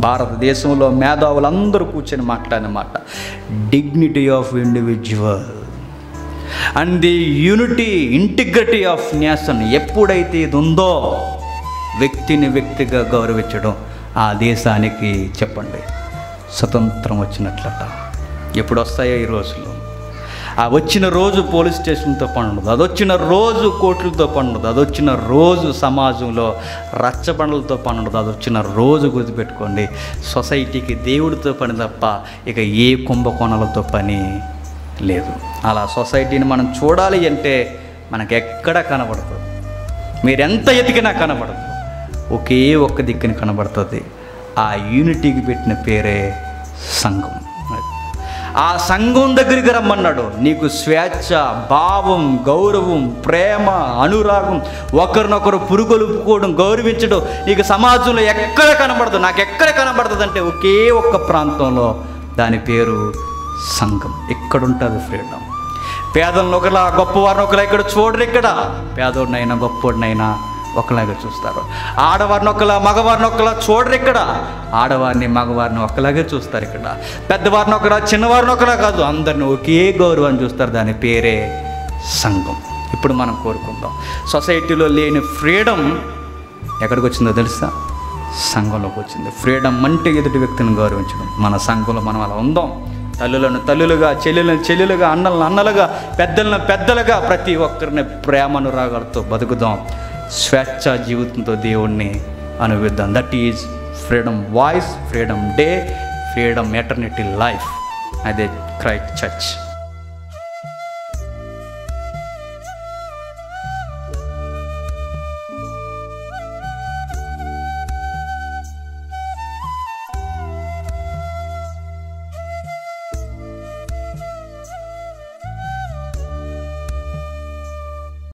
భారతదేశంలో మేధావులందరూ కూర్చొని మాట్లాడిన మాట dignity of individual and the unity integrity of nation ఎప్పుడైతే ఇది ఉందో వ్యక్తిని వ్యక్తిగా గౌరవించడం ఆ దేశానికి చెప్పండి స్వతంత్రం వచ్చినట్లట ఎప్పుడు వస్తాయో ఈ రోజులు ఆ వచ్చిన రోజు పోలీస్ స్టేషన్తో పని ఉండదు అది వచ్చిన రోజు కోర్టులతో పని ఉండదు అది వచ్చిన రోజు సమాజంలో రచ్చబండలతో పని ఉండదు అది వచ్చిన రోజు గుర్తుపెట్టుకోండి సొసైటీకి దేవుడితో పని తప్ప ఇక ఏ కుంభకోణాలతో పని లేదు అలా సొసైటీని మనం చూడాలి అంటే మనకు ఎక్కడ కనబడదు మీరెంత ఎతికినా కనబడదు ఒకే ఒక్క దిక్కుని కనబడుతుంది ఆ యూనిటీకి పెట్టిన పేరే సంఘం ఆ సంఘం దగ్గరికి రమ్మన్నాడు నీకు స్వేచ్ఛ భావం గౌరవం ప్రేమ అనురాగం ఒకరినొకరు పురుగొలుపుకోవడం గౌరవించడం నీకు సమాజంలో ఎక్కడ కనబడదు నాకు ఎక్కడ కనబడుతుంది అంటే ఒకే ఒక్క ప్రాంతంలో దాని పేరు సంఘం ఇక్కడ ఉంటుంది ఫ్రీడమ్ పేదలను ఒకలా గొప్పవారిని ఒకలా ఇక్కడ చూడరు ఇక్కడ పేదోడినైనా గొప్పోడినైనా ఒకలాగా చూస్తారు ఆడవారిని ఒకలా మగవారిని ఒకలా చూడరు ఇక్కడ ఆడవారిని మగవారిని ఒకలాగే చూస్తారు ఇక్కడ పెద్దవారిని ఒకలా చిన్నవారిని ఒకలా కాదు అందరిని ఒకే గౌరవం చూస్తారు దాని పేరే సంఘం ఇప్పుడు మనం కోరుకుందాం సొసైటీలో లేని ఫ్రీడమ్ ఎక్కడికి వచ్చిందో తెలుసా సంఘంలోకి వచ్చింది ఫ్రీడమ్ అంటే ఎదుటి వ్యక్తిని గౌరవించడం మన సంఘంలో మనం అలా ఉందాం తల్లులను తల్లులుగా చెల్లెలను చెల్లెలుగా అన్నలను అన్నలుగా పెద్దలను పెద్దలుగా ప్రతి ఒక్కరిని ప్రేమనురాగాలతో బతుకుదాం స్వేచ్ఛ జీవితంతో దేవుణ్ణి అనుభవిద్దాం that is freedom voice freedom day freedom eternity life అదే క్రైస్ట్ చర్చ్